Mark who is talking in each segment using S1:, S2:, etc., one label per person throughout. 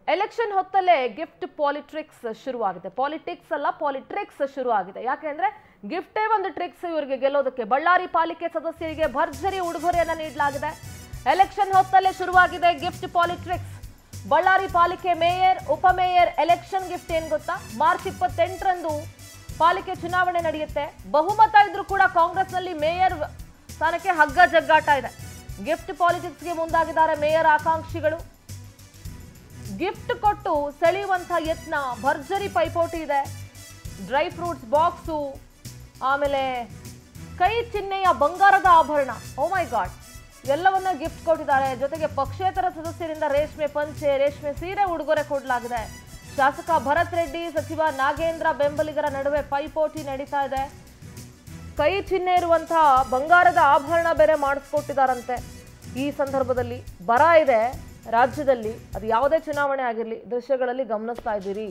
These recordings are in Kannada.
S1: ಎಲೆಕ್ಷನ್ ಹೊತ್ತಲ್ಲೇ ಗಿಫ್ಟ್ ಪಾಲಿಟ್ರಿಕ್ಸ್ ಶುರುವಾಗಿದೆ ಪಾಲಿಟಿಕ್ಸ್ ಅಲ್ಲ ಪಾಲಿಟ್ರಿಕ್ಸ್ ಶುರುವಾಗಿದೆ ಯಾಕೆಂದ್ರೆ ಗಿಫ್ಟೇ ಒಂದು ಟ್ರಿಕ್ಸ್ ಇವರಿಗೆ ಗೆಲ್ಲೋದಕ್ಕೆ ಬಳ್ಳಾರಿ ಪಾಲಿಕೆ ಸದಸ್ಯರಿಗೆ ಭರ್ಜರಿ ಉಡುಗೊರೆಯನ್ನ ನೀಡಲಾಗಿದೆ ಎಲೆಕ್ಷನ್ ಹೊತ್ತಲ್ಲೇ ಶುರುವಾಗಿದೆ ಗಿಫ್ಟ್ ಪಾಲಿಟ್ರಿಕ್ಸ್ ಬಳ್ಳಾರಿ ಪಾಲಿಕೆ ಮೇಯರ್ ಉಪಮೇಯರ್ ಎಲೆಕ್ಷನ್ ಗಿಫ್ಟ್ ಏನ್ ಗೊತ್ತಾ ಮಾರ್ಚ್ ಇಪ್ಪತ್ತೆಂಟರಂದು ಪಾಲಿಕೆ ಚುನಾವಣೆ ನಡೆಯುತ್ತೆ ಬಹುಮತ ಇದ್ರೂ ಕೂಡ ಕಾಂಗ್ರೆಸ್ನಲ್ಲಿ ಮೇಯರ್ ಸ್ಥಾನಕ್ಕೆ ಹಗ್ಗ ಜಗ್ಗಾಟ ಇದೆ ಗಿಫ್ಟ್ ಪಾಲಿಟಿಕ್ಸ್ಗೆ ಮುಂದಾಗಿದ್ದಾರೆ ಮೇಯರ್ ಆಕಾಂಕ್ಷಿಗಳು ಗಿಫ್ಟ್ ಕೊಟ್ಟು ಸೆಳೆಯುವಂಥ ಯತ್ನ ಭರ್ಜರಿ ಪೈಪೋಟಿ ಇದೆ ಡ್ರೈ ಫ್ರೂಟ್ಸ್ ಬಾಕ್ಸು ಆಮೇಲೆ ಕೈ ಚಿಹ್ನೆಯ ಬಂಗಾರದ ಆಭರಣ ಓ ಮೈ ಗಾಡ್ ಎಲ್ಲವನ್ನ ಗಿಫ್ಟ್ ಕೊಟ್ಟಿದ್ದಾರೆ ಜೊತೆಗೆ ಪಕ್ಷೇತರ ಸದಸ್ಯರಿಂದ ರೇಷ್ಮೆ ಪಂಚೆ ರೇಷ್ಮೆ ಸೀರೆ ಉಡುಗೊರೆ ಕೊಡಲಾಗಿದೆ ಶಾಸಕ ಭರತ್ ರೆಡ್ಡಿ ಸಚಿವ ನಾಗೇಂದ್ರ ಬೆಂಬಲಿಗರ ನಡುವೆ ಪೈಪೋಟಿ ನಡೀತಾ ಇದೆ ಕೈ ಚಿಹ್ನೆ ಇರುವಂತಹ ಬಂಗಾರದ ಆಭರಣ ಬೇರೆ ಮಾಡಿಸ್ಕೊಟ್ಟಿದ್ದಾರಂತೆ ಈ ಸಂದರ್ಭದಲ್ಲಿ ಬರ ಇದೆ ರಾಜ್ಯದಲ್ಲಿ ಅದು ಯಾವುದೇ ಚುನಾವಣೆ ಆಗಿರಲಿ ದೃಶ್ಯಗಳಲ್ಲಿ ಗಮನಿಸ್ತಾ ಇದ್ದೀರಿ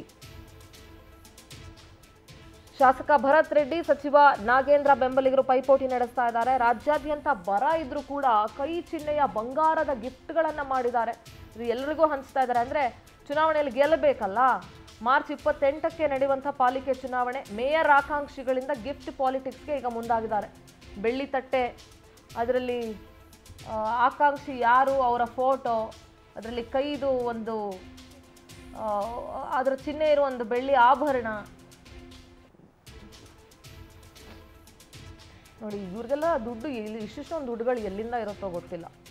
S1: ಶಾಸಕ ಭರತ್ ರೆಡ್ಡಿ ಸಚಿವ ನಾಗೇಂದ್ರ ಬೆಂಬಲಿಗರು ಪೈಪೋಟಿ ನಡೆಸ್ತಾ ಇದ್ದಾರೆ ರಾಜ್ಯಾದ್ಯಂತ ಬರ ಇದ್ರೂ ಕೂಡ ಕೈ ಚಿಹ್ನೆಯ ಬಂಗಾರದ ಗಿಫ್ಟ್ಗಳನ್ನ ಮಾಡಿದ್ದಾರೆ ಇದು ಎಲ್ಲರಿಗೂ ಹಂಚ್ತಾ ಇದ್ದಾರೆ ಅಂದ್ರೆ ಚುನಾವಣೆಯಲ್ಲಿ ಗೆಲ್ಲಬೇಕಲ್ಲ ಮಾರ್ಚ್ ಇಪ್ಪತ್ತೆಂಟಕ್ಕೆ ನಡೆಯುವಂಥ ಪಾಲಿಕೆ ಚುನಾವಣೆ ಮೇಯರ್ ಆಕಾಂಕ್ಷಿಗಳಿಂದ ಗಿಫ್ಟ್ ಪಾಲಿಟಿಕ್ಸ್ಗೆ ಈಗ ಮುಂದಾಗಿದ್ದಾರೆ ಬೆಳ್ಳಿ ತಟ್ಟೆ ಅದರಲ್ಲಿ ಆ, ಆಕಾಂಕ್ಷಿ ಯಾರು ಅವರ ಫೋಟೋ ಅದರಲ್ಲಿ ಕೈದು ಒಂದು ಆ, ಅದರ ಚಿಹ್ನೆ ಇರುವ ಒಂದು ಬೆಳ್ಳಿ ಆಭರಣ ನೋಡಿ ಇವ್ರಿಗೆಲ್ಲ ದುಡ್ಡು ಎಲ್ಲಿ ಇಷ್ಟಿಷ್ಟೊಂದು ದುಡ್ಡುಗಳು ಎಲ್ಲಿಂದ ಇರುತ್ತೋ ಗೊತ್ತಿಲ್ಲ